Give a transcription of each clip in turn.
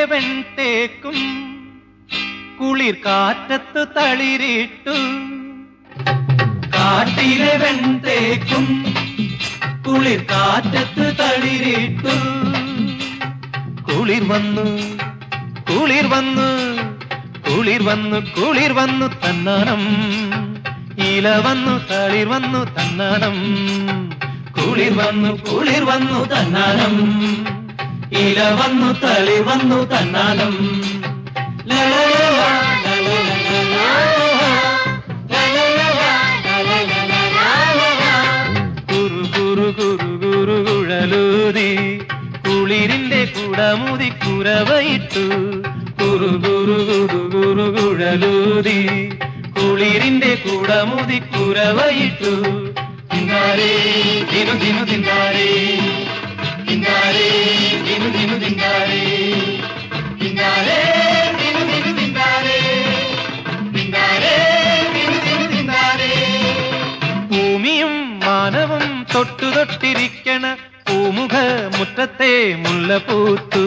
വെൺതേക്കും കുളിർ കാറ്റത്ത് തളിരിട്ടു കാട്ടിലെ വെൺതേക്കും കുളിർ കാറ്റത്ത് തളിരിട്ടു കുളിർ വന്നു കുളിർ വന്നു കുളിർ വന്നു കുളിർ വന്നു തന്നാനം ഇല വന്നു തളിർ വന്നു തന്നാനം കുളിർ വന്നു കുളിർ വന്നു തന്നാനം ഇല വന്നു തളിർ വന്നു തന്നാനം ലലലല, ലലലല, കുരു കുരു കുരു കുരു കുഴലൂതി കുളിരിന്റെ കുടമുതി കുരവയിട്ടു കുരു കുരു കുരു കുരു കുഴലൂതി കുളിരിന്റെ കുടമുതി കുരവയിട്ടു തിന്നാരേ ദിനു ദിനു തിന്നാരേ തിന്നാരേ ദിനു ദിനു തിന്നാരേ തിന്നാരേ ദിനു ദിനു തിന്നാരേ തിന്നാരേ ദിനു ദിനു തിന്നാരേ ഭൂമിയും മാനവും തൊട്ടു തൊട്ടിരിക്കണ പൂമുഖ മുറ്റത്തെ മുല്ലപ്പൂത്തു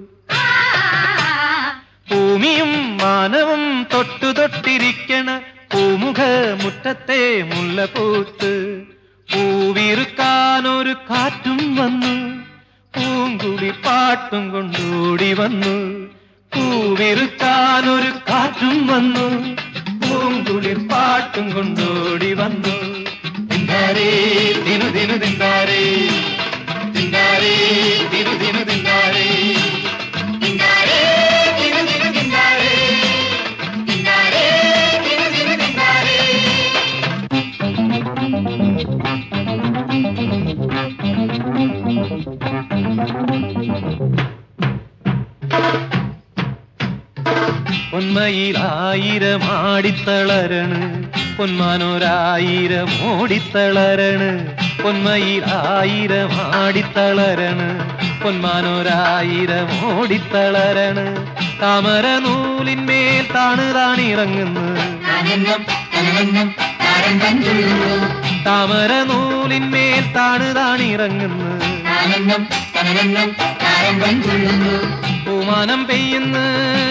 ഭൂമിയും മാനവും തൊട്ടു തൊട്ടിരിക്കണ പൂമുഖ മുറ്റത്തെ മുല്ലപ്പൂത്ത് പൂവിറുക്കാനൊരു കാറ്റും വന്നു പൂങ്കുടി പാട്ടും കൊണ്ടോടി വന്നു പൂവിറുക്കാനൊരു കാറ്റും വന്നു പൂങ്കുളിർ പാട്ടും കൊണ്ടോടി വന്നു തിന്നാരേ ദിനു ദിനു തിന്നാരേ തിന്നാരേ ദിനു ദിനു തിന്നാരേ തിന്നാരേ ദിനു ദിനു തിന്നാരേ തിന്നാരേ ദിനു ദിനു തിന്നാരേ പൊന്മയിലായിരം ആടിത്തളരണ് പൊന്മാനൊരായിരം ഓടിത്തളരണ് പൊന്മയിലായിരം ആടിത്തളരണ് പൊന്മാനൊരായിരം ഓടിത്തളരണ് താമര നൂലിന്മേൽ താണ് താണിറങ്ങുന്നു താമര നൂലിന്മേൽ താണ് താണിറങ്ങുന്നു പൂമാനം പെയ്യുന്നു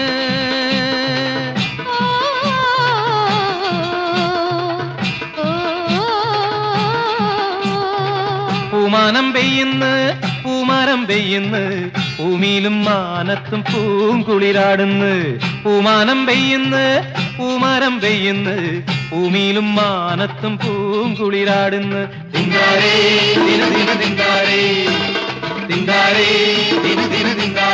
പൂമാനം പെയ്യുന്നു പൂമരം പെയ്യുന്നു ഭൂമിയിലും മാനത്തും പൂങ്കുളിരാടുന്നു പൂമാനം പെയ്യുന്നു പൂമരം പെയ്യുന്നു ഭൂമിയിലും മാനത്തും പൂങ്കുളിരാടുന്നു തിങ്കാരേ ദിന ദിന തിങ്കാരേ തിങ്കാരേ ദിന ദിന തിങ്കാരേ